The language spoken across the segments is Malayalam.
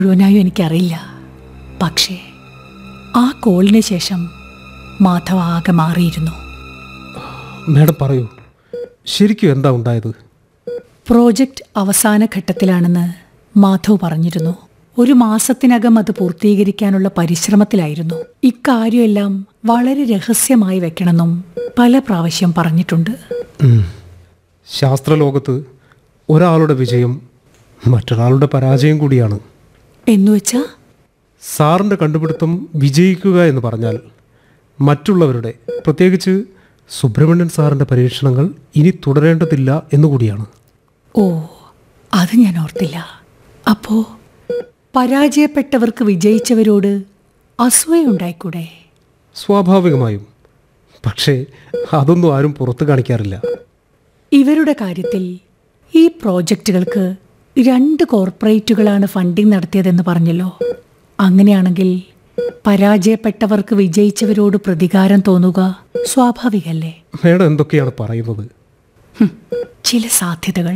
മുഴുവനായും എനിക്കറിയില്ല പക്ഷേ ആ കോളിന് ശേഷം മാധവ് ആകെ മാറിയിരുന്നു മാഡം പറയൂ ശരിക്കും എന്താ ഉണ്ടായത് പ്രോജക്റ്റ് അവസാന ഘട്ടത്തിലാണെന്ന് മാധവ് പറഞ്ഞിരുന്നു ഒരു മാസത്തിനകം അത് പൂർത്തീകരിക്കാനുള്ള പരിശ്രമത്തിലായിരുന്നു ഇക്കാര്യമെല്ലാം വളരെ രഹസ്യമായി വെക്കണമെന്നും പല പ്രാവശ്യം പറഞ്ഞിട്ടുണ്ട് ഉം. ശാസ്ത്രലോകത്ത് ഒരാളുടെ വിജയം മറ്റൊരാളുടെ പരാജയം കൂടിയാണ് എന്നുവെച്ചാ സാറിൻ്റെ കണ്ടുപിടുത്തം വിജയിക്കുക എന്ന് പറഞ്ഞാൽ മറ്റുള്ളവരുടെ പ്രത്യേകിച്ച് സുബ്രഹ്മണ്യൻ സാറിൻ്റെ പരീക്ഷണങ്ങൾ ഇനി തുടരേണ്ടതില്ല എന്നുകൂടിയാണ് ഓ അത് ഞാൻ ഓർത്തില്ല അപ്പോ പരാജയപ്പെട്ടവർക്ക് വിജയിച്ചവരോട് അസൂയുണ്ടായിക്കൂടെ സ്വാഭാവികമായും പക്ഷേ അതൊന്നും ആരും പുറത്ത് കാണിക്കാറില്ല ഇവരുടെ കാര്യത്തിൽ ഈ പ്രോജക്റ്റുകൾക്ക് രണ്ട് കോർപ്പറേറ്റുകളാണ് ഫണ്ടിംഗ് നടത്തിയതെന്ന് പറഞ്ഞല്ലോ അങ്ങനെയാണെങ്കിൽ പരാജയപ്പെട്ടവർക്ക് വിജയിച്ചവരോട് പ്രതികാരം തോന്നുക സ്വാഭാവികല്ലേ മേഡം എന്തൊക്കെയാണ് പറയുന്നത് ഹും, ചില സാധ്യതകൾ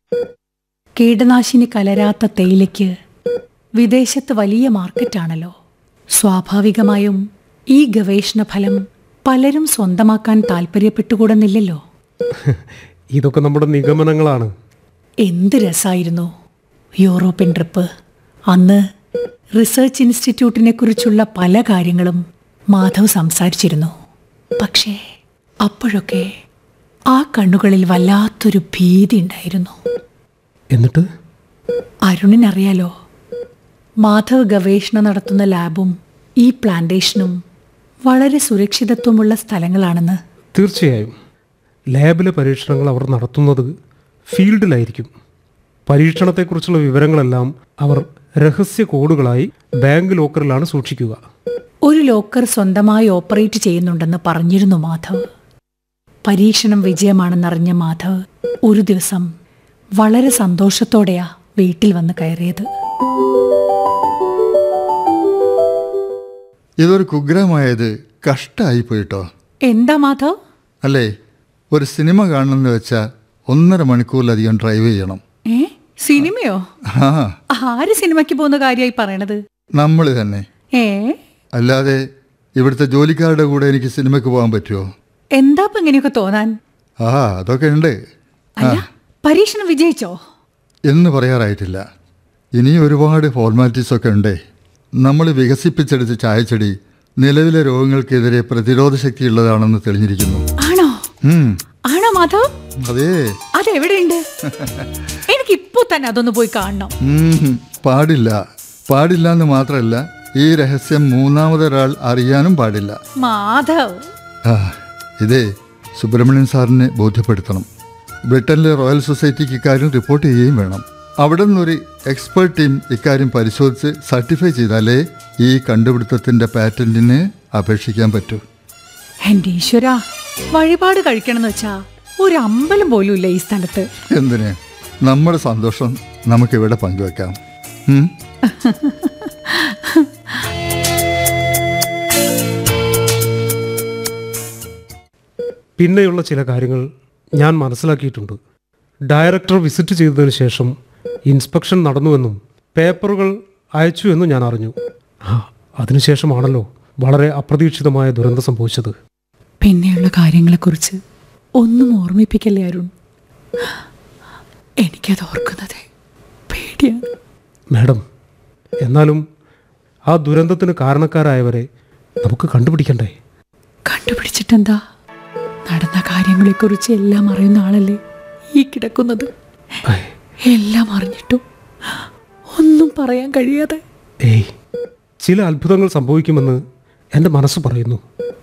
കീടനാശിനി കലരാത്ത തേയിലയ്ക്ക് വിദേശത്ത് വലിയ മാർക്കറ്റാണല്ലോ സ്വാഭാവികമായും ഈ ഗവേഷണ ഫലം പലരും സ്വന്തമാക്കാൻ താല്പര്യപ്പെട്ടുകൂടുന്നില്ലല്ലോ ഇതൊക്കെ നമ്മുടെ നിഗമനങ്ങളാണ് എന്ത് രസമായിരുന്നു യൂറോപ്യൻ ട്രിപ്പ് അന്ന് റിസർച്ച് ഇൻസ്റ്റിറ്റ്യൂട്ടിനെ കുറിച്ചുള്ള പല കാര്യങ്ങളും മാധവ് സംസാരിച്ചിരുന്നു പക്ഷേ അപ്പോഴൊക്കെ ആ കണ്ണുകളിൽ വല്ലാത്തൊരു ഭീതി ഉണ്ടായിരുന്നു എന്നിട്ട് അരുണിനറിയാലോ മാധവ് ഗവേഷണം നടത്തുന്ന ലാബും ഈ പ്ലാന്റേഷനും വളരെ സുരക്ഷിതത്വമുള്ള സ്ഥലങ്ങളാണെന്ന് തീർച്ചയായും ലാബിലെ പരീക്ഷണങ്ങൾ അവർ നടത്തുന്നത് ഫീൽഡിലായിരിക്കും പരീക്ഷണത്തെക്കുറിച്ചുള്ള വിവരങ്ങളെല്ലാം അവർ രഹസ്യ കോഡുകളായി ബാങ്ക് ലോക്കറിലാണ് സൂക്ഷിക്കുക ഒരു ലോക്കർ സ്വന്തമായി ഓപ്പറേറ്റ് ചെയ്യുന്നുണ്ടെന്ന് പറഞ്ഞിരുന്നു മാധവ് പരീക്ഷണം വിജയമാണെന്നറിഞ്ഞ മാധവ് ഒരു ദിവസം വളരെ സന്തോഷത്തോടെയാ വീട്ടിൽ വന്ന് കയറിയത് ഇതൊരു കുഗ്രഹമായത് കഷ്ടമായി പോയിട്ടോ എന്താ മാധവ് അല്ലേ ഒരു സിനിമ കാണണമെന്ന് വെച്ചാൽ ഒന്നര മണിക്കൂറിലധികം ഡ്രൈവ് ചെയ്യണം ഏ സിനിമയോ ആ ആര് സിനിമയ്ക്ക് പോകുന്ന കാര്യമായി പറയണത് നമ്മൾ തന്നെ ഏ അല്ലാതെ ഇവിടുത്തെ ജോലിക്കാരുടെ കൂടെ എനിക്ക് സിനിമയ്ക്ക് പോകാൻ പറ്റുമോ എന്താ ഇപ്പൊ ഇങ്ങനെയൊക്കെ തോന്നാൻ ആ അതൊക്കെ ഉണ്ട് അല്ല പരീക്ഷണം വിജയിച്ചോ എന്ന് പറയാറായിട്ടില്ല ഇനിയും ഒരുപാട് ഫോർമാലിറ്റീസ് ഒക്കെ ഉണ്ടേ നമ്മൾ വികസിപ്പിച്ചെടുത്ത ചായച്ചെടി നിലവിലെ രോഗങ്ങൾക്കെതിരെ പ്രതിരോധ ശക്തിയുള്ളതാണെന്ന് തെളിഞ്ഞിരിക്കുന്നു ആണോ ഉം, ആണോ മാധവ് അതേ അതെവിടെയുണ്ട് എനിക്ക് ഇപ്പൊ തന്നെ അതൊന്ന് പോയി കാണണം ഉം, പാടില്ല പാടില്ല എന്ന് മാത്രമല്ല ഈ രഹസ്യം മൂന്നാമതൊരാൾ അറിയാനും പാടില്ല മാധവ് ആ ഇതേ സുബ്രഹ്മണ്യൻ സാറിനെ ബോധ്യപ്പെടുത്തണം ബ്രിട്ടനിലെ റോയൽ സൊസൈറ്റിക്ക് ഇക്കാര്യം റിപ്പോർട്ട് ചെയ്യുകയും വേണം അവിടെ നിന്നൊരു എക്സ്പേർട്ട് ടീം ഇക്കാര്യം പരിശോധിച്ച് സർട്ടിഫൈ ചെയ്താലേ ഈ കണ്ടുപിടുത്തത്തിൻ്റെ പാറ്റന്റിന് അപേക്ഷിക്കാൻ പറ്റൂ എന്റെ ഈശ്വര വഴിപാട് കഴിക്കണമെന്ന് വെച്ചാ ഒരു അമ്പലം പോലും ഇല്ല ഈ സ്ഥലത്ത് എന്തിന് നമ്മുടെ സന്തോഷം നമുക്കിവിടെ പങ്കുവെക്കാം ഉം? പിന്നെയുള്ള ചില കാര്യങ്ങൾ ഞാൻ മനസ്സിലാക്കിയിട്ടുണ്ട് ഡയറക്ടർ വിസിറ്റ് ചെയ്തതിനു ശേഷം ഇൻസ്പെക്ഷൻ നടന്നുവെന്നും പേപ്പറുകൾ അയച്ചു എന്നും ഞാൻ അറിഞ്ഞു ആ അതിനുശേഷമാണല്ലോ വളരെ അപ്രതീക്ഷിതമായ ദുരന്തം സംഭവിച്ചത് പിന്നെയുള്ള കാര്യങ്ങളെക്കുറിച്ച് ഒന്നും ഓർമ്മിപ്പിക്കല്ലേ അരുൺ എനിക്കത് ഓർക്കുന്നത് പേടിയാണ് മാഡം എന്നാലും ആ ദുരന്തത്തിന് കാരണക്കാരായവരെ നമുക്ക് കണ്ടുപിടിക്കണ്ടേ കണ്ടുപിടിച്ചിട്ടെന്താ നടന്ന കാര്യങ്ങളെക്കുറിച്ച് എല്ലാം അറിയുന്ന ആളല്ലേ ഈ കിടക്കുന്നത് ഐ, എല്ലാം അറിഞ്ഞിട്ടും ഒന്നും പറയാൻ കഴിയാതെ ഏയ് ചില അത്ഭുതങ്ങൾ സംഭവിക്കുമെന്ന് എൻ്റെ മനസ്സ് പറയുന്നു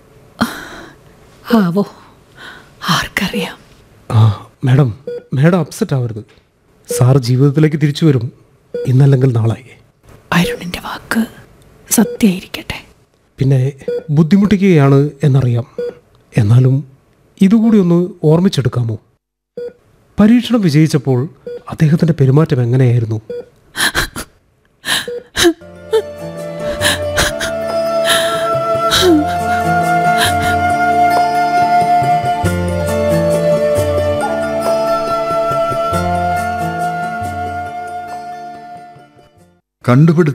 ആവോ ആർക്കറിയാം ആ മാഡം മാഡം അപ്സെറ്റ് ആവരുത് സാർ ജീവിതത്തിലേക്ക് തിരിച്ചു വരും ഇന്നല്ലെങ്കിൽ നാളെ അരുണിന്റെ വാക്ക് സത്യമായിരിക്കട്ടെ പിന്നെ ബുദ്ധിമുട്ടിക്കുകയാണ് എന്നറിയാം എന്നാലും ഇതുകൂടി ഒന്ന് ഓർമ്മിച്ചെടുക്കാമോ പരീക്ഷണം വിജയിച്ചപ്പോൾ അദ്ദേഹത്തിൻ്റെ പെരുമാറ്റം എങ്ങനെയായിരുന്നു കണ്ടുപിടുത്തം